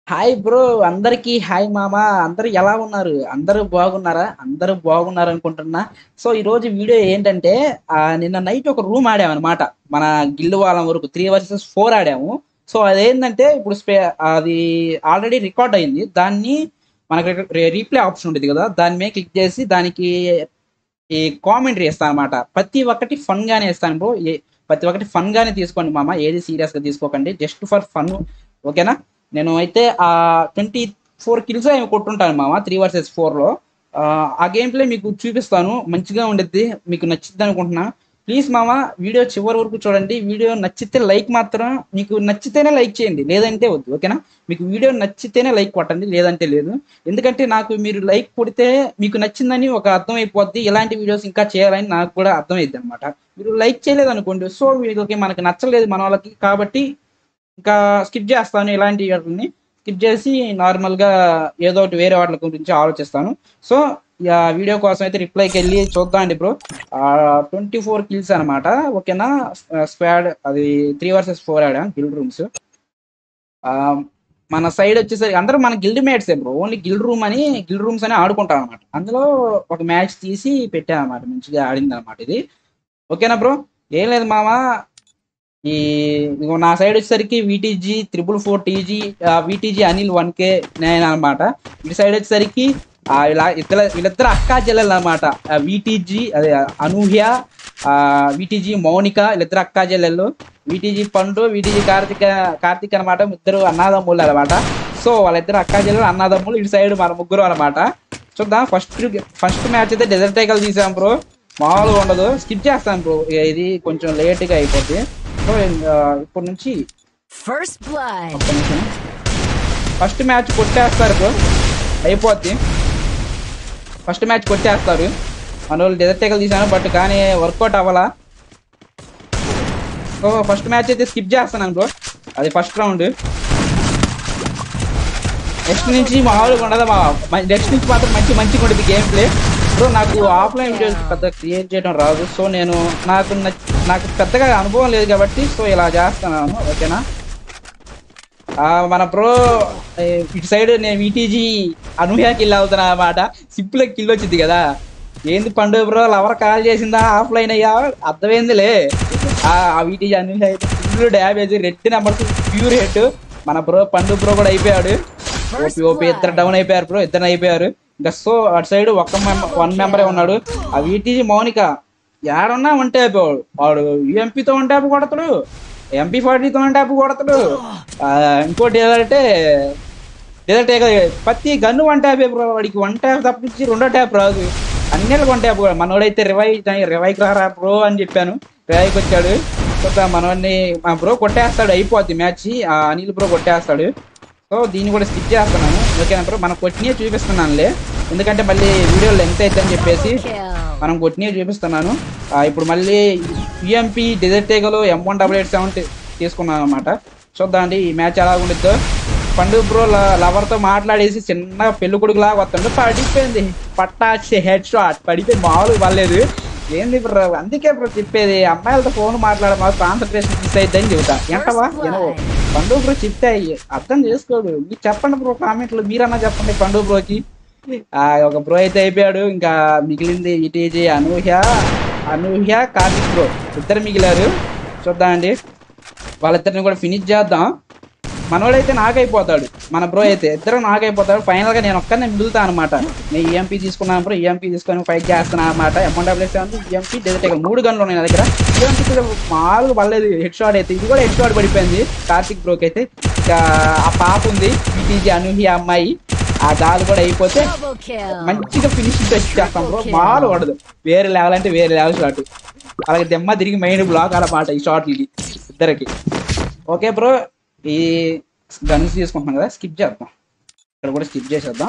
Hi bro అందరికీ hi మామ అందరూ ఎలా ఉన్నారు అందరూ బాగున్నారా అందరూ బాగున్నారు అనుకుంటున్నా సో ఈ రోజు వీడియో ఏంటంటే ఆ, నిన్న నైట్ ఒక రూమ్ ఆడామన్నమాట మన గిల్లు వాళ్ళం వరకు త్రీ వర్సెస్ ఫోర్ ఆడాము సో అదేంటంటే ఇప్పుడు స్పే అది ఆల్రెడీ రికార్డ్ అయింది దాన్ని మనకి రీప్లే ఆప్షన్ ఉంటుంది కదా దాని మీద క్లిక్ చేసి దానికి ఈ కామెంటరీ ఇస్తాను అనమాట ప్రతి ఒక్కటి ఫన్ గానే ఇస్తాను బ్రో ఏ- ప్రతి ఒక్కటి ఫన్ గానే తీసుకోండి మామ ఏది సీరియస్ గా తీసుకోకండి జస్ట్ ఫర్ ఫన్ ఓకేనా నేను అయితే ఆ ట్వంటీ ఫోర్ కిల్స్ ఏమి కొట్టుంటాను మామ త్రీ వర్సెస్ ఫోర్లో ఆ గేమ్ ప్లే మీకు చూపిస్తాను మంచిగా ఉండిద్ది మీకు నచ్చిద్ది అనుకుంటున్నా ప్లీజ్ మామ వీడియో చివరి వరకు చూడండి వీడియో నచ్చితే లైక్ మాత్రం మీకు నచ్చితేనే లైక్ చేయండి లేదంటే వద్దు ఓకేనా మీకు వీడియో నచ్చితేనే లైక్ కొట్టండి లేదంటే లేదు ఎందుకంటే నాకు మీరు లైక్ కొడితే మీకు నచ్చిందని ఒక అర్థం అయిపోద్ది ఇలాంటి వీడియోస్ ఇంకా చేయాలని నాకు కూడా అర్థమైద్ది అనమాట మీరు లైక్ చేయలేదు అనుకోండి సో వీళ్ళకి మనకి నచ్చలేదు మన వాళ్ళకి కాబట్టి ఇంకా స్కిప్ చేస్తాను ఇలాంటి వాటిని స్కిప్ చేసి నార్మల్గా ఏదో ఒకటి వేరే వాటి గురించి ఆలోచిస్తాను సో ఆ వీడియో కోసం అయితే రిప్లైకి వెళ్ళి చూద్దాం అండి బ్రో ట్వంటీ ఫోర్ కిల్స్ అనమాట ఓకేనా స్క్వాడ్ అది త్రీ వర్సెస్ ఫోర్ ఆడా గిల్డ్ రూమ్స్ మన సైడ్ వచ్చేసరికి అందరూ మన గిల్డ్ మేట్సే బ్రో ఓన్లీ గిల్డ్ రూమ్ అని గిల్డ్ రూమ్స్ అని ఆడుకుంటాం అనమాట అందులో ఒక మ్యాచ్ తీసి పెట్టాను అనమాట మంచిగా ఆడింది అనమాట ఇది ఓకేనా బ్రో ఏం లేదు మామ ఈ ఇదిగో నా సైడ్ వచ్చేసరికి VTG triple four TG VTG Anil one K నేను అనమాట ఇటు సైడ్ వచ్చేసరికి ఆ, ఇలా ఇద్దరు వీళ్ళిద్దరు అక్కా చెల్లెలు అనమాట విటీజీ అదే అనూహ్య విటీజీ మౌనిక వీళ్ళిద్దరు అక్కా చెల్లెళ్ళు విటీజీ పండు విటీజీ కార్తిక్ కార్తిక్ అనమాట ఇద్దరు అన్నాదమ్ములు అనమాట సో వాళ్ళిద్దరు అక్కా చెల్లెలు అన్నాదమ్ములు ఇటు సైడ్ మన ముగ్గురు అనమాట చూద్దాం ఫస్ట్ ఫస్ట్ మ్యాచ్ అయితే డెజర్ట్ టైకల్ తీసాం బ్రో మామూలుగా ఉండదు స్కిప్ చేస్తాను బ్రో ఇది కొంచెం లేట్గా అయిపోద్ది సో ఆ, ఇప్పటి నుంచి First blood. ఒక్క నిమిషం ఫస్ట్ మ్యాచ్ కొట్టేస్తారు బ్రో అయిపోద్ది ఫస్ట్ మ్యాచ్ కొట్టేస్తారు మన వాళ్ళు డెజర్ట్ టేకల్ తీసాను బట్ కానీ వర్కౌట్ అవ్వాలా సో ఫస్ట్ మ్యాచ్ అయితే స్కిప్ చేస్తున్నాను బ్రో అది ఫస్ట్ రౌండ్ నెక్స్ట్ నుంచి మామూలుగా ఉండదు మా నెక్స్ట్ నుంచి మాత్రం మంచి మంచిగా ఉంటుంది గేమ్ ప్లే సో నాకు ఆఫ్లైన్ వీడియోస్ పెద్ద క్రియేట్ చేయడం రాదు సో నేను నాకు నచ్- నాకు పెద్దగా అనుభవం లేదు కాబట్టి సో ఇలా చేస్తున్నాను ఓకేనా ఆ, మన ప్రో ఏ, ఇటు సైడ్ నేను విటీజీ అనూహ్య కిల్ అవుతున్నా అన్నమాట సింపుల్ కిల్ వచ్చింది కదా ఏంది పండుగ బ్రో లవర్ కాల్ చేసిందా ఆఫ్లైన్ అయ్యా అర్థమైందిలే ఆ విటీజీ అనూహ్య అయితే full damage red numbers pure head మన బ్రో పండు బ్రో కూడా అయిపోయాడు ఓపి ఓపి ఇద్దరు డౌన్ అయిపోయారు బ్రో ఇద్దరు అయిపోయారు ఇంకా సో అటు సైడ్ ఒక్క వన్ మెంబరే ఉన్నాడు ఆ విటీజీ మౌనిక ఏడన్నా ఉంటే అయిపోయాడు వాడు యూఎంపీతో ఉంటే అయిపో కొడతాడు ఎంపీ ఫార్టీతో ఉంటే అయిపో కొడతాడు ఆ, ఇంకోటి ఏంటంటే లేదంటే ప్రతి గన్ను వన్ ట్యాప్ బ్రో వాడికి వన్ ట్యాప్ తప్పించి రెండో ట్యాప్ రాదు అన్నిటికి వన్ ట్యాప్ కూడా మనోడైతే రివైవ్ రివైవ్ రారా బ్రో అని చెప్పాను రివైవ్కి వచ్చాడు కొత్త మనోడిని మా బ్రో కొట్టేస్తాడు అయిపోద్ది మ్యాచ్ ఆ అనిల్ బ్రో కొట్టేస్తాడు సో దీన్ని కూడా స్కిప్ చేస్తున్నాను ఓకేనా బ్రో మనం కొట్టినే చూపిస్తున్నానులే ఎందుకంటే మళ్ళీ వీడియో లెంత్ అవుతుందని చెప్పేసి Kill. మనం కొట్టినవి చూపిస్తున్నాను ఆ, ఇప్పుడు మళ్ళీ యుఎంపి డెజర్ట్ టేగలు M one double eight seven తీసుకున్నాను అనమాట చూద్దామండి ఈ మ్యాచ్ ఎలా ఉండిద్దో పండు బ్రో లవర్తో మాట్లాడేసి చిన్న పెళ్లి కొడుకులాగా వస్తుండే పడిపోయింది పట్టాచి హెడ్ షాట్ పడిపోయి మామూలుగా పర్లేదు ఏంది బ్రో అందుకే బ్రో చెప్పేది అమ్మాయిలతో ఫోన్ మాట్లాడ మాకు కాన్సన్ట్రేషన్ మిస్ అయిద్ది అని చెబుతా ఏంటవా ఏనో పండు బ్రో చెప్తే అర్థం చేసుకోడు మీరు చెప్పండి బ్రో కామెంట్లు మీరన్నా చెప్పండి పండు బ్రోకి ఆ, ఒక బ్రో అయితే అయిపోయాడు ఇంకా మిగిలింది ఇటీజీ అనూహ్య అనూహ్య కార్తిక్ బ్రో ఇద్దరు మిగిలారు చూద్దామండి వాళ్ళిద్దరిని కూడా ఫినిష్ చేద్దాం మనోడైతే నాకైపోతాడు మన బ్రో అయితే ఇద్దరు నాకైపోతాడు ఫైనల్ గా నేను ఒక్కనే మిగులుతా అనమాట నేను ఈఎంపీ తీసుకున్నాను బ్రో ఈఎంపీ తీసుకొని ఫైట్ చేస్తున్నా అనమాట ఎంఎన్డబ్ల్యూ సెవెన్ ఈఎంపీ డెజర్ట్ మూడు గన్లు ఉన్నాయి నా దగ్గర ఈఎంపీ మామూలుగా పడలేదు హెడ్ షాట్ అయితే ఇది కూడా హెడ్ షాట్ పడిపోయింది కార్తిక్ బ్రోకి అయితే ఇంకా ఆ పాప ఉంది ఈటీజీ అనూహ్య అమ్మాయి ఆ గాలు కూడా అయిపోతే Double kill. మంచిగా ఫినిషింగ్ టెస్ట్ చేస్తాం బ్రో మాలు పడదు వేరే లెవెల్ అంటే వేరే లెవెల్ షాట్ అలాగే దెమ్మ తిరిగి మైండ్ బ్లాక్ అన్నమాట ఈ షాట్లకి ఇద్దరికి ఓకే బ్రో ఈ గన్స్ తీసుకుంటున్నాం కదా స్కిప్ చేద్దాం ఇక్కడ కూడా స్కిప్ చేసేద్దాం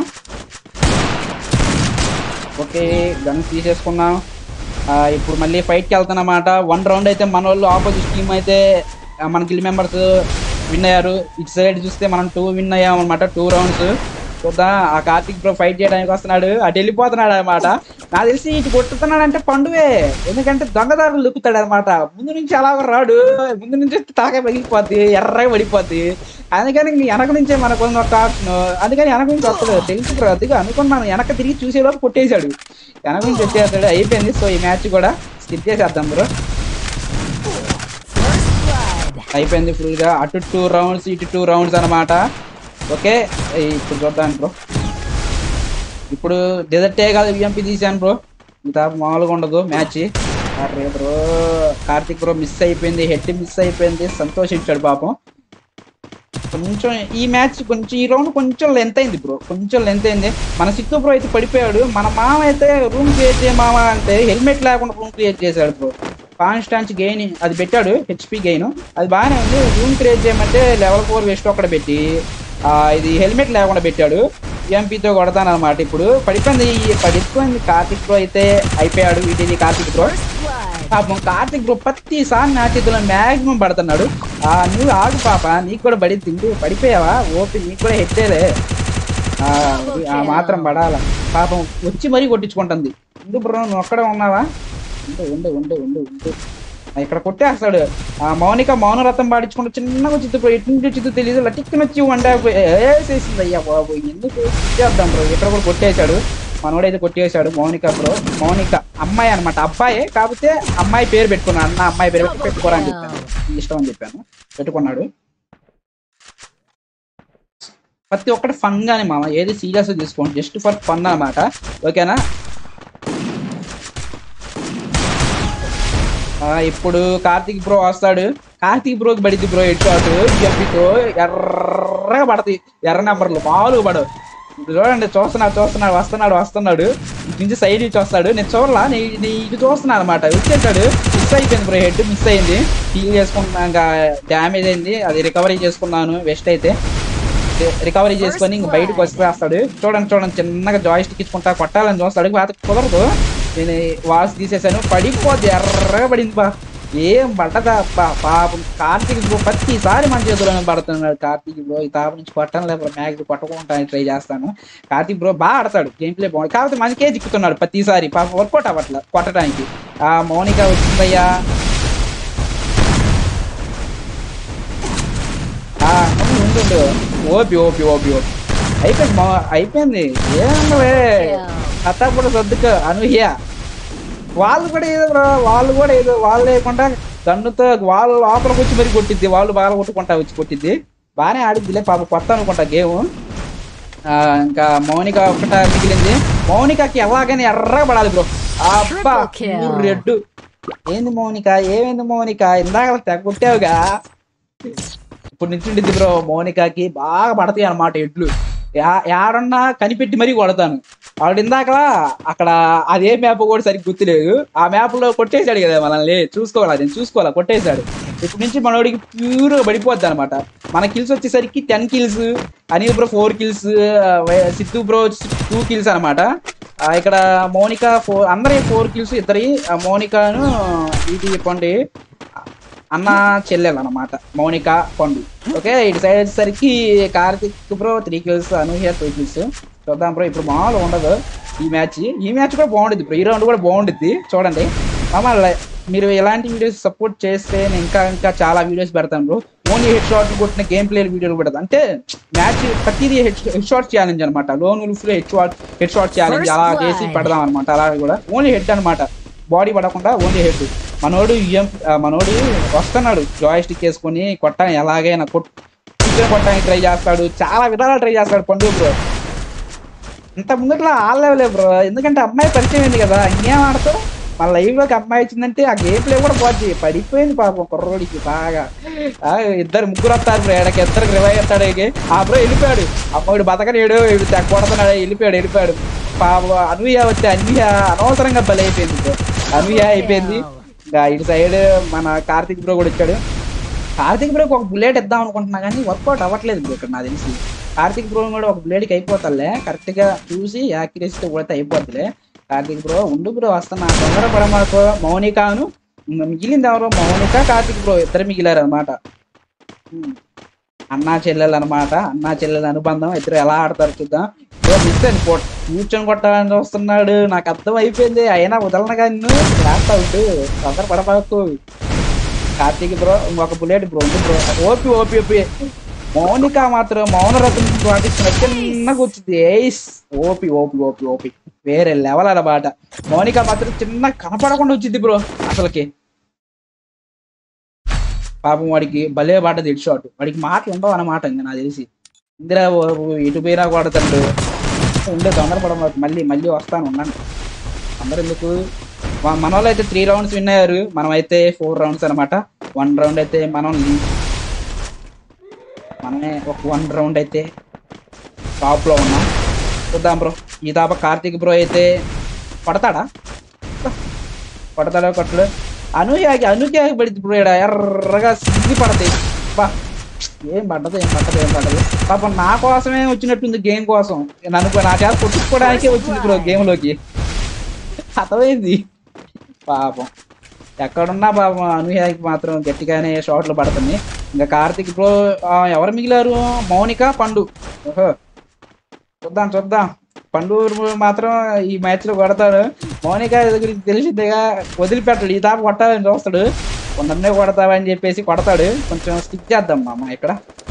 ఓకే గన్స్ తీసేసుకున్నాం ఆ, ఇప్పుడు మళ్ళీ ఫైట్కి వెళ్తానమాట వన్ రౌండ్ అయితే మన వాళ్ళు ఆపోజిట్ టీమ్ అయితే ఆ, మన గిల్ మెంబర్స్ విన్ అయ్యారు ఇటు సైడ్ చూస్తే మనం టూ విన్ అయ్యాం అనమాట టూ రౌండ్స్ చూద్దాం ఆ కార్తిక్ బ్రో ఫైట్ చేయడానికి వస్తున్నాడు అటు వెళ్ళిపోతున్నాడు అనమాట నాకు తెలిసి ఇటు కొట్టుతున్నాడు అంటే పండువే ఎందుకంటే దొంగదారులు లుక్కుతాడు అనమాట ముందు నుంచి అలా రాడు ముందు నుంచి తాకే పగిలిపోద్ది ఎర్రగా పడిపోద్ది అందుకని ఇంక వెనక నుంచే మనకు ఉన్న ఒక ఆప్షన్ అందుకని వెనక నుంచి వస్తాడు తెలుసు బ్రో అందుకే అనుకున్నాను వెనక తిరిగి చూసేలోపు కొట్టేశాడు వెనక నుంచి వచ్చేస్తాడు అయిపోయింది సో ఈ మ్యాచ్ కూడా స్కిప్ చేసేద్దాం బ్రో First blood. అయిపోయింది ఫుల్ గా అటు టూ రౌండ్స్ ఇటు టూ రౌండ్స్ అన్నమాట ఓకే ఇప్పుడు చూద్దాం బ్రో ఇప్పుడు డెజర్టే కాదు విఎంపి తీసాను బ్రో ఇంత మామూలుగా ఉండదు మ్యాచ్ అరే బ్రో కార్తిక్ బ్రో మిస్ అయిపోయింది హెడ్ మిస్ అయిపోయింది సంతోషించాడు పాపం కొంచెం ఈ మ్యాచ్ కొంచెం ఈ రౌండ్ కొంచెం లెంత్ అయింది బ్రో కొంచెం లెంత్ అయింది మన సిక్కు బ్రో అయితే పడిపోయాడు మన మామ అయితే రూమ్ క్రియేట్ చేయ మామ అంటే హెల్మెట్ లేకుండా రూమ్ క్రియేట్ చేశాడు బ్రో కాన్స్టాన్స్ గెయిన్ అది పెట్టాడు హెచ్పి గెయిన్ అది బాగానే ఉంది రూమ్ క్రియేట్ చేయమంటే లెవెల్ ఫోర్ వెస్ట్ ఒక్కడ పెట్టి ఆ, ఇది హెల్మెట్ లేకుండా పెట్టాడు ఎంపీతో కొడతాను అనమాట ఇప్పుడు పడిపోయింది పడిపోయింది కార్తిక్ బ్రో అయితే అయిపోయాడు వీటిది కార్తిక్ బ్రో First blood. పాపం కార్తిక్ బ్రో ప్రతిసారి నా చేతిలో మ్యాక్సిమం పడుతున్నాడు ఆ నువ్వు ఆగు పాప నీకు కూడా పడి తిండి పడిపోయావా ఓపి నీకు కూడా హెట్టేలే ఆ, ఆ మాత్రం పడాల పాపం వచ్చి మరీ కొట్టించుకుంటుంది ఉండు బ్రో నువ్వు ఒక్కడే ఉన్నావా ఉండు ఉండు ఉండు ఉండు ఉండు ఆ, ఇక్కడ కొట్టేస్తాడు ఆ మౌనిక మౌనరథం పాడించుకుంటూ చిన్నగా చిత్తు బ్రో ఎటు నుంచి చిత్తు తెలియదు లటిక్కి వచ్చి వండా వేసేసింది అయ్యా బాబు ఎందుకు చేద్దాం బ్రో ఇక్కడ కూడా కొట్టేశాడు మనోడైతే కొట్టేశాడు మౌనిక బ్రో మౌనిక అమ్మాయి అన్నమాట అబ్బాయి కాకపోతే అమ్మాయి పేరు పెట్టుకున్నాడు అన్న అమ్మాయి పేరు పెట్టి పెట్టుకోరా అని చెప్పాను నీ ఇష్టం అని చెప్పాను పెట్టుకున్నాడు ప్రతి ఒక్కటి ఫన్ గానే మామ ఏది సీరియస్ తీసుకోండి జస్ట్ ఫర్ ఫన్ అన్నమాట ఓకేనా ఆ, ఇప్పుడు కార్తీక్ బ్రో వస్తాడు కార్తీక్ బ్రోకి పడిద్ది బ్రో హెడ్ షాట్ జంపితో ఎర్రగా పడతాయి ఎర్ర నెంబర్లు మామూలుగా పడవు ఇప్పుడు చూడండి చూస్తున్నాడు చూస్తున్నాడు వస్తున్నాడు వస్తున్నాడు ఇటు నుంచి సైడ్ నుంచి వస్తాడు నేను చూడలా నీ- నీ ఇటు చూస్తున్నాను అనమాట వచ్చేసాడు మిస్ అయిపోయింది బ్రో హెడ్ మిస్ అయింది హీల్ చేసుకుంటున్నా ఇంకా డ్యామేజ్ అయింది అది రికవరీ చేసుకున్నాను వెస్ట్ అయితే రికవరీ చేసుకొని ఇంక బయటకు వచ్చేస్తాడు చూడండి చూడండి చిన్నగా జాయ్ స్టిక్ ఇచ్చుకుంటా కొట్టాలని చూస్తాడు కాదు కుదరదు నేను వాల్స్ తీసేసాను పడిపోద్ది ఎర్రగా పడింది బా ఏం పడ్డదా పా- పాపం కార్తీక్ బ్రో ప్రతిసారి మన చేతిలోనే పడుతున్నాడు కార్తీక్ బ్రో ఈ తాప నుంచి కొట్టను లేకపోతే మ్యాగ్ కొట్టకుండా ట్రై చేస్తాను కార్తీక్ బ్రో బాగా ఆడతాడు గేమ్ ప్లే బాగుంది కాకపోతే మనకే దిక్కుతున్నాడు ప్రతిసారి పాప వర్కౌట్ అవ్వట్ల కొట్టడానికి ఆ మౌనిక వచ్చిందయ్యా ఆ, ఉండు, ఉండు, ఉండు. ఓపి ఓపి ఓపి ఓపి అయిపోయింది మా అయిపోయింది ఏమన్నవే కథాపుడ సర్దుకు అనూహ్య వాళ్ళు కూడా ఏదో బ్రో వాళ్ళు కూడా ఏదో వాళ్ళు లేకుండా గన్నుతో వాళ్ళు లోపలికి వచ్చి మరి కొట్టిద్ది వాళ్ళు బాగా కొట్టుకుంటా వచ్చి కొట్టిద్ది బాగానే ఆడిద్దిలే పాప కొత్త అనుకుంటా గేమ్ ఇంకా మౌనిక ఒకట మిగిలింది మౌనికకి ఎలాగైనా ఎర్రగా పడాలి బ్రో అబ్బా Triple kill. రెడ్ ఏంది మౌనిక ఏమైంది మౌనిక ఇందాక తెగ కొట్టావుగా ఇప్పుడు నుంచి ఉండిద్ది బ్రో మౌనికకి బాగా పడతాయి అన్నమాట ఎడ్లు యా- యాడన్నా కనిపెట్టి మరీ కొడతాను ఆవిడ ఇందాక అక్కడ అదే మ్యాప్ కూడా సరిగ్గా గుర్తులేదు ఆ మ్యాప్ లో కొట్టేశాడు కదా మనల్ని చూసుకోవాలి నేను చూసుకోవాలా కొట్టేశాడు ఇప్పటి నుంచి మనోడికి ప్యూర్ పడిపోద్ది అనమాట మన కిల్స్ వచ్చేసరికి ten kills Anil bro four kills Siddhu bro two kills అనమాట ఇక్కడ మౌనిక ఫోర్ అందరి ఫోర్ కిల్స్ ఇద్దరి ఆ మౌనికను ఇది చెప్పండి అన్న చెల్లెలు అనమాట మౌనిక పండు ఓకే ఇటు సైడ్ వచ్చేసరికి Karthik bro three kills Anuhya two kills చూద్దాం బ్రో ఇప్పుడు మామూలు ఉండదు ఈ మ్యాచ్ ఈ మ్యాచ్ కూడా బాగుంటుంది బ్రో ఈ రౌండ్ కూడా బాగుంటుంది చూడండి మామ లై- మీరు ఎలాంటి వీడియోస్ సపోర్ట్ చేస్తే నేను ఇంకా ఇంకా చాలా వీడియోస్ పెడతాను బ్రో ఓన్లీ హెడ్ షాట్ కొట్టిన గేమ్ ప్లే వీడియోలు పెడతాను అంటే మ్యాచ్ ప్రతిదీ హెడ్ హెడ్ షాట్ ఛాలెంజ్ అనమాట లోన్ ఉల్ఫ్ లో head shot head shot challenge First అలా blood. చేసి పెడదాం అనమాట అలా కూడా ఓన్లీ హెడ్ అనమాట బాడీ పడకుండా ఓన్లీ హెడ్ మనోడు EM ఆ, మనోడు వస్తున్నాడు జాయ్ స్టిక్ వేసుకొని కొట్టాను ఎలాగైనా కొట్ కూర్చొని కొట్టడానికి ట్రై చేస్తాడు చాలా విధాలు ట్రై చేస్తాడు పండు బ్రో ఇంత ముందుట్లా ఆడలేవులే బ్రో ఎందుకంటే అమ్మాయి పరిచయం అయింది కదా ఇంకేం ఆడతావు మన లైవ్ లోకి అమ్మాయి వచ్చిందంటే ఆ గేమ్ ప్లే కూడా పోద్ది పడిపోయింది పాపం కుర్రోడికి బాగా ఆ, ఇద్దరు ముగ్గురు వస్తారు బ్రో ఎడకి ఇద్దరికి రివైవ్ ఎత్తాడు ఇక. ఆ బ్రో వెళ్ళిపోయాడు అమ్మాడు బతకలేడు వీడు తెగ కొడుతున్నాడు వెళ్ళిపోయాడు వెళ్ళిపోయాడు పాప అనూయ వచ్చి అనూయ అనవసరంగా బలి అయిపోయింది బ్రో అనూయ అయిపోయింది ఇంకా ఇటు సైడ్ మన కార్తిక్ బ్రో కూడా వచ్చాడు కార్తిక్ బ్రోకి ఒక బుల్లెట్ ఇద్దాం అనుకుంటున్నా కానీ వర్కౌట్ అవ్వట్లేదు బ్రో ఇక్కడ నాకు తెలిసి కార్తిక్ బ్రో కూడా ఒక బుల్లెట్కి అయిపోతాలే కరెక్ట్ గా చూసి యాక్యురసీతో కొడితే అయిపోద్దిలే కార్తిక్ బ్రో ఉండు బ్రో వస్తున్నా తొందరపడ మాకు మౌనికాను ఇంకా మిగిలింది ఎవరో మౌనిక కార్తిక్ బ్రో ఇద్దరు మిగిలారు అనమాట అన్నా చెల్లెలు అనమాట అన్నా చెల్లెలు అనుబంధం ఇద్దరు ఎలా ఆడతారు చూద్దాం ఏదో మిస్ అని కొట్- కూర్చొని కొట్టాలని వస్తున్నాడు నాకు అర్థం అయిపోయింది అయినా వదలను కానీ లాస్ట్ అవుట్ తొందర పడపాకు కార్తీక్ బ్రో ఇంకొక బుల్లెట్ బ్రో ఉంది bro OP OP OP Mounika మాత్రం మౌనరథం పాటిస్తున్న చిన్నగా వచ్చింది ace OP OP OP OP వేరే లెవెల్ అన్నమాట మౌనిక మాత్రం చిన్న కనపడకుండా వచ్చింది బ్రో అసలుకి పాపం వాడికి భలే పడ్డది హెడ్ షాట్ వాడికి మాటలు ఉండవు అన్నమాట ఇంకా నాకు తెలిసి ఇందిరా బాబు ఎటు పోయినా కొడతాడు ఉండే తొందరపడమాకు మళ్ళీ మళ్ళీ వస్తాను ఉన్నాను అందరు ఎందుకు మా- మన వాళ్ళు అయితే త్రీ రౌండ్స్ విన్ అయ్యారు మనం అయితే ఫోర్ రౌండ్స్ అనమాట వన్ రౌండ్ అయితే మనం lead. మనమే ఒక వన్ రౌండ్ అయితే టాప్ లో ఉన్నాం చూద్దాం బ్రో ఈ తాప కార్తీక్ బ్రో అయితే పడతాడా పడతాడో కొట్టడు అనూహ్యకి అనూహ్యకి పడింది బ్రో ఈడ ఎర్రగా సిగ్గి పడతాయి బా ఏం పడ్డదు ఏం పడ్డదు ఏం పడ్డదు పాపం నా కోసమే వచ్చినట్టుంది గేమ్ కోసం నన్ను నా చేత కొట్టుకోవడానికే వచ్చింది బ్రో గేమ్ లోకి అర్థమైంది పాపం ఎక్కడున్నా పాపం అనూహ్యకి మాత్రం గట్టిగానే షాట్లు పడుతుంది ఇంకా కార్తిక్ బ్రో ఆ, ఎవరు మిగిలారు మౌనిక పండు ఓహో చూద్దాం చూద్దాం పండు మాత్రం ఈ మ్యాచ్ లో కొడతాడు మౌనిక గురించి తెలిసిందేగా వదిలిపెట్టాడు ఈ తాప కొట్టాలని చూస్తాడు కొందరినే కొడతావని చెప్పేసి కొడతాడు కొంచెం స్కిప్ చేద్దాం మామ ఇక్కడ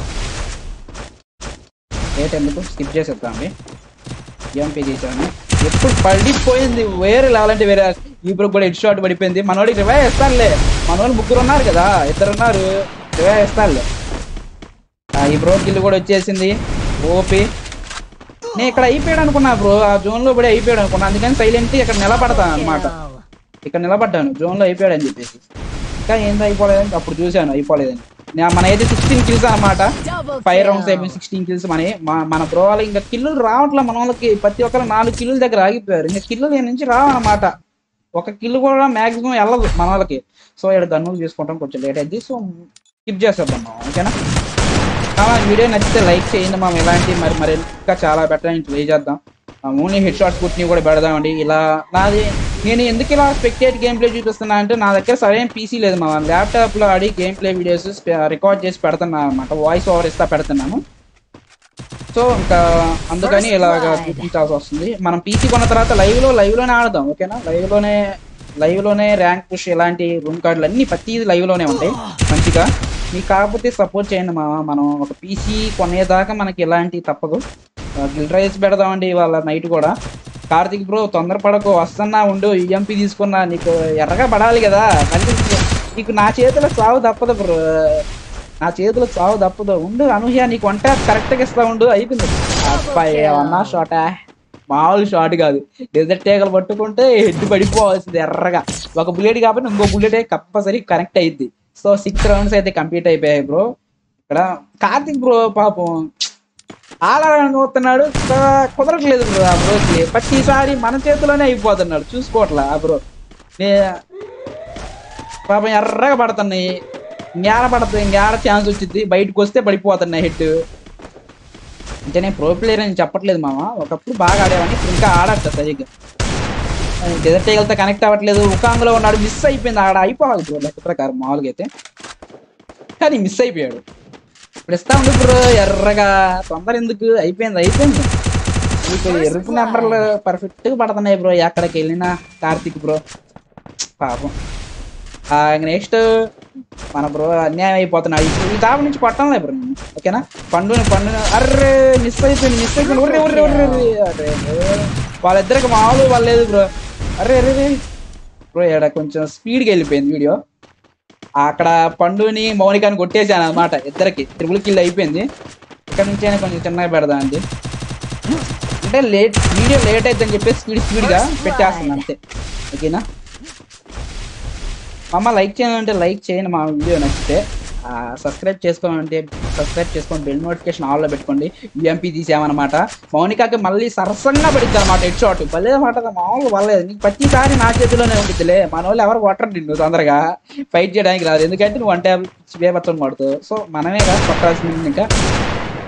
రేట్ ఎందుకు స్కిప్ చేసేద్దాం అండి ఎంపీ చేశాను ఎప్పుడు పడిపోయింది వేరే లెవెల్ అంటే వేరే ఇప్పుడు కూడా హెడ్ షాట్ పడిపోయింది మనోడికి రివై ఇస్తానులే మనోళ్ళు ముగ్గురు ఉన్నారు కదా ఇద్దరు ఉన్నారు రివై ఇస్తానులే ఆ, ఈ బ్రో కిల్ కూడా వచ్చేసింది ఓపి నేను ఇక్కడ అయిపోయాడు అనుకున్నా బ్రో ఆ జోన్ లో పడి అయిపోయాడు అనుకున్నా అందుకని సైలెంట్ ఇక్కడ నిలబడతాను అనమాట Kill. ఇక్కడ నిలబడ్డాను జోన్ లో అయిపోయాడు అని చెప్పేసి ఇంకా ఏంది అయిపోలేదని అప్పుడు చూశాను అయిపోలేదని నేను మన అయితే సిక్స్టీన్ కిల్స్ అనమాట Double ఫైవ్ రౌండ్స్ అయిపోయి kill. సిక్స్టీన్ కిల్స్ మన మన బ్రో వాళ్ళు ఇంకా కిల్లులు రావట్లే మన వాళ్ళకి ప్రతి ఒక్కరు నాలుగు కిల్లుల దగ్గర ఆగిపోయారు ఇంకా కిల్లు దీని నుంచి రావన్నమాట ఒక కిల్లు కూడా మాక్సిమం వెళ్ళదు మన వాళ్ళకి సో ఇక్కడ గన్నులు తీసుకుంటాం కొంచెం లేట్ అయింది సో స్కిప్ చేసేద్దాం మనం ఓకేనా ఆ, వీడియో నచ్చితే లైక్ చేయండి మనం ఇలాంటి మరి మరి ఇంకా చాలా బెటర్ ట్రై చేద్దాం ఓన్లీ హెడ్ షాట్ కుట్ని కూడా పెడదామండి ఇలా నాది నేను ఎందుకు ఇలా స్పెక్టేట్ గేమ్ ప్లే చూపిస్తున్నా అంటే నా దగ్గర సరైన పీసీ లేదు మా ల్యాప్టాప్ లో ఆడి గేమ్ ప్లే వీడియోస్ రికార్డ్ చేసి పెడుతున్నాను అనమాట వాయిస్ ఓవర్ ఇస్తా పెడుతున్నాను సో ఇంకా అందుకని ఇలాగ చూపించాల్సి వస్తుంది మనం పీసీ కొన్న తర్వాత లైవ్ లో లైవ్ లోనే ఆడదాం ఓకేనా లైవ్ లోనే లైవ్ లోనే ర్యాంక్ పుష్ ఇలాంటి రూమ్ కార్డులు అన్ని ప్రతిది లైవ్ లోనే ఉంటాయి మంచిగా మీకు కాకపోతే సపోర్ట్ చేయండి మా మనం ఒక పీసీ కొనేదాకా మనకి ఎలాంటి తప్పదు గిల్ రైస్ పెడదామండి ఇవాళ నైట్ కూడా కార్తిక్ బ్రో తొందరపడకు వస్తున్నా ఉండు ఈఎంపీ తీసుకున్నా నీకు ఎర్రగా పడాలి కదా మళ్ళీ నీకు నా చేతిలో సాగు తప్పదు బ్రో నా చేతిలో సాగు తప్పదు ఉండు అనూహ్య నీకు వంట కరెక్ట్గా ఇస్తా ఉండు అయిపోయింది అబ్బాయి ఏమన్నా షాటా మామూలు షాట్ కాదు డెజర్ట్ టేగలు పట్టుకుంటే హెడ్ పడిపోవాల్సింది ఎర్రగా ఒక బుల్లెట్ కాబట్టి ఇంకో బుల్లెట్ కంపల్సరీ కనెక్ట్ అయ్యిద్ది సో సిక్స్ రౌండ్స్ అయితే కంప్లీట్ అయిపోయాయి బ్రో ఇక్కడ కార్తిక్ బ్రో పాపం ఆడాలని చూస్తున్నాడు కా- కుదరట్లేదు బ్రో ఆ బ్రోకి ప్రతిసారి మన చేతిలోనే అయిపోతున్నాడు చూసుకోవట్లే ఆ బ్రో నే పాపం ఎర్రగా పడుతున్నాయి ఇంకేడ పడుతుంది ఇంకేడ ఛాన్స్ వచ్చింది బయటకు వస్తే పడిపోతున్నాయి హెడ్ అంటే నేను ప్రో ప్లేయర్ అని చెప్పట్లేదు మామ ఒకప్పుడు బాగా ఆడేవాడిని ఇప్పుడు ఇంకా ఆడట్లేదు సరిగ్గా డెజర్ట్ టేగల్తో కనెక్ట్ అవ్వట్లేదు ఉకాంగ్లో ఉన్నాడు మిస్ అయిపోయింది ఆడ అయిపోవాలి బ్రో లెక్క ప్రకారం మామూలుగా అయితే కానీ మిస్ అయిపోయాడు ఇప్పుడు ఇస్తా ఉంది బ్రో ఎర్రగా తొందర ఎందుకు అయిపోయింది అయిపోయింది మీకు ఎరుపు నెంబర్లు పర్ఫెక్ట్ గా పడుతున్నాయి బ్రో ఎక్కడికి వెళ్ళినా కార్తిక్ బ్రో పాపం నెక్స్ట్ మన బ్రో అన్యాయం అయిపోతున్నాడు ఇప్పుడు ఈ తాప నుంచి కొట్టంలే బ్రో నేను ఓకేనా పండుని పండుని అర్రే మిస్ అయిపోయింది మిస్ అయిపోయింది ఉర్రే ఉర్రే ఉర్రే ఉర్రే. అరే, అరే. వాళ్ళిద్దరికి మామూలు వాళ్ళు లేదు బ్రో అరే అరే అరే. బ్రో ఇక్కడ కొంచెం స్పీడ్గా వెళ్ళిపోయింది వీడియో అక్కడ పండుని మౌనికాని కొట్టేశాను అనమాట ఇద్దరికి ట్రిపుల్ కిల్ అయిపోయింది ఇక్కడ నుంచి అయినా కొంచెం చిన్నగా పెడదాం అండి అంటే లేట్ వీడియో లేట్ అయిద్దని చెప్పేసి స్పీడ్ స్పీడ్గా పెట్టేస్తున్నాను అంతే ఓకేనా అమ్మ లైక్ చేయాలంటే లైక్ చేయండి మా వీడియో నచ్చితే సబ్స్క్రైబ్ చేసుకోవాలంటే సబ్స్క్రైబ్ చేసుకొని బెల్ నోటిఫికేషన్ ఆన్లో పెట్టుకోండి యూఎంపీ తీసామన్నమాట మౌనికాకి మళ్ళీ సరసంగా పడిద్ది అనమాట హెడ్ షాట్ భలే మాట మామూలు పర్లేదు నీకు ప్రతిసారి నా చేతిలోనే ఉంటుందిలే మన వాళ్ళు ఎవరు కొట్టరు నిన్ను తొందరగా ఫైట్ చేయడానికి రాదు ఎందుకంటే నువ్వు వన్ ట్యాబ్ వేపత్వం పడుతావు సో మనమే కదా కొట్టాల్సింది ఇంకా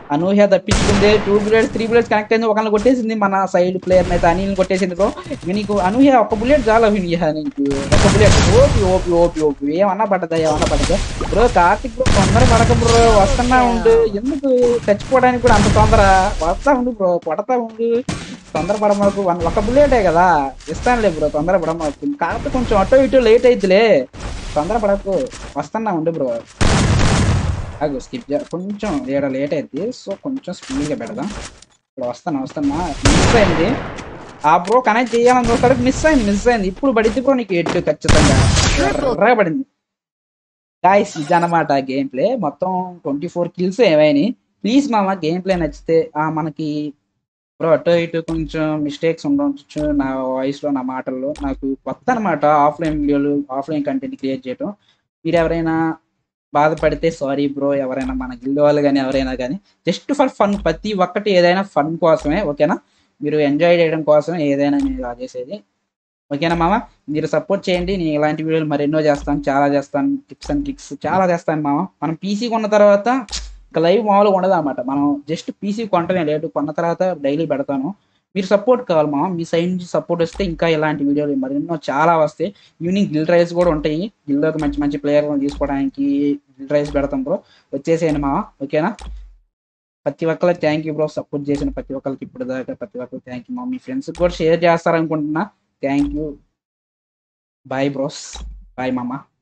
అనూహ్య తప్పించుకుంది two bullets three bullets connect అయింది ఒకరిని కొట్టేసింది మన సైడ్ ప్లేయర్ అయితే అనిల్ని కొట్టేసింది బ్రో ఇక నీకు అనూహ్య ఒక బుల్లెట్ చాలా అనూహ్య నీకు ఒక bullet OP OP OP OP ఏమన్నా పడ్డదా ఏమన్నా పడ్డదా బ్రో కార్తిక్ బ్రో తొందర పడక బ్రో వస్తున్నా ఉండు ఎందుకు చచ్చిపోవడానికి కూడా అంత తొందర వస్తా ఉండు బ్రో కొడతా ఉండు తొందర పడమాకు వన్ ఒక బుల్లెటే కదా ఇస్తానులే బ్రో తొందర పడమాకు కాకపోతే కొంచెం అటో ఇటో లేట్ అయిద్దిలే తొందర పడకు వస్తున్నా ఉండు బ్రో అగో స్కిప్ కొంచెం ఏడ లేట్ అయింది సో కొంచెం స్పీడ్గా పెడదాం ఇప్పుడు వస్తాను వస్తున్నా మిస్ అయింది ఆ బ్రో కనెక్ట్ చేయాలని చూస్తాడు మిస్ అయింది మిస్ అయింది ఇప్పుడు పడితే బ్రో నీకు ఎట్టు ఖచ్చితంగా ఎర్రగా పడింది గాయస్ ఇది అనమాట గేమ్ ప్లే మొత్తం ట్వంటీ ఫోర్ కిల్స్ ఏమైనాయి ప్లీజ్ మామ గేమ్ ప్లే నచ్చితే ఆ మనకి బ్రో అటు ఇటు కొంచెం మిస్టేక్స్ ఉండవచ్చు నా వాయిస్ లో నా మాటల్లో నాకు కొత్త అనమాట ఆఫ్లైన్ వీడియోలు ఆఫ్లైన్ కంటెంట్ క్రియేట్ చేయడం మీరు ఎవరైనా బాధపడితే సారీ బ్రో ఎవరైనా మన గిల్డ్ వాళ్ళు కానీ ఎవరైనా కానీ జస్ట్ ఫర్ ఫన్ ప్రతి ఒక్కటి ఏదైనా ఫన్ కోసమే ఓకేనా మీరు ఎంజాయ్ చేయడం కోసమే ఏదైనా నేను ఇలా చేసేది ఓకేనా మామ మీరు సపోర్ట్ చేయండి నేను ఇలాంటి వీడియోలు మరెన్నో చేస్తాను చాలా చేస్తాను టిప్స్ అండ్ ట్రిక్స్ చాలా చేస్తాను మామ మనం పీసీ కొన్న తర్వాత ఇంకా లైవ్ మామూలుగా ఉండదు అనమాట మనం జస్ట్ పీసీ కొంటనే లేటు కొన్న తర్వాత డైలీ పెడతాను మీరు సపోర్ట్ కావాలి మామ మీ సైడ్ నుంచి సపోర్ట్ వస్తే ఇంకా ఇలాంటి వీడియోలు మరెన్నో చాలా వస్తాయి ఈవినింగ్ గిల్ రైల్స్ కూడా ఉంటాయి గిల్లోకి మంచి మంచి ప్లేయర్ తీసుకోవడానికి గిల్ రైల్స్ పెడతాం బ్రో వచ్చేసేయండి మామ ఓకేనా ప్రతి ఒక్కరికి థ్యాంక్ యూ బ్రో సపోర్ట్ చేసిన ప్రతి ఒక్కరికి ఇప్పుడు దాకా ప్రతి ఒక్కరికి థ్యాంక్ యూ మా మీ ఫ్రెండ్స్ కూడా షేర్ చేస్తారనుకుంటున్నా thank you bye bros bye మామ